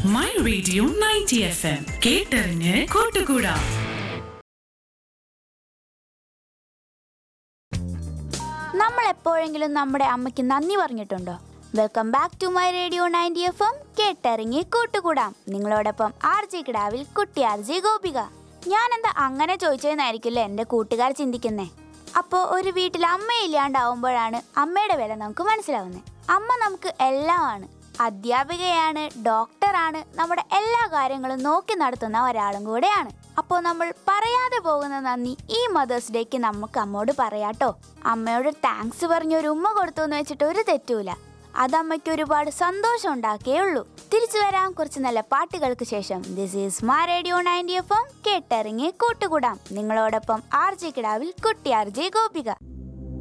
my radio ninety F M കേട്ടറിഞ്ഞ് കൂട്ടുകൂടാം നമ്മൾ എപ്പോഴെങ്കിലും നമ്മുടെ അമ്മയ്ക്ക് നന്ദി പറഞ്ഞിട്ടുണ്ടോ welcome back to my radio ninety F M കേട്ടിറങ്ങി കൂട്ടുകൂടാം നിങ്ങളോടൊപ്പം ആർ ജി കിടാവിൽ കുട്ടി ആർ ജി ഗോപിക ഞാൻ എന്താ അങ്ങനെ ചോദിച്ചതെന്നായിരിക്കില്ലേ എൻ്റെ കൂട്ടുകാർ ചിന്തിക്കുന്നേ അപ്പോൾ ഒരു വീട്ടിൽ അമ്മയില്ലാണ്ടാവുമ്പോഴാണ് അമ്മയുടെ വില നമുക്ക് മനസ്സിലാവുന്നത് അമ്മ നമുക്ക് എല്ലാമാണ് അധ്യാപികയാണ് ഡോക്ടറാണ് നമ്മുടെ എല്ലാ കാര്യങ്ങളും നോക്കി നടത്തുന്ന ഒരാളും കൂടെയാണ് അപ്പോൾ നമ്മൾ പറയാതെ പോകുന്ന നന്ദി ഈ മദേഴ്സ് ഡേക്ക് നമുക്ക് അമ്മോട് പറയാട്ടോ അമ്മയോട് താങ്ക്സ് പറഞ്ഞ് ഒരു ഉമ്മ കൊടുത്തു എന്ന് വെച്ചിട്ട് ഒരു തെറ്റൂല അത് അമ്മയ്ക്ക് ഒരുപാട് സന്തോഷം ഉണ്ടാക്കേ ഉള്ളൂ തിരിച്ചു വരാം കുറച്ച് നല്ല പാട്ടുകൾക്ക് ശേഷം this is my radio ninety F M കേട്ടിറങ്ങി കൂട്ടുകൂടാം നിങ്ങളോടൊപ്പം ആർ ജെ കിടാവിൽ കുട്ടി ആർ ജെ ഗോപിക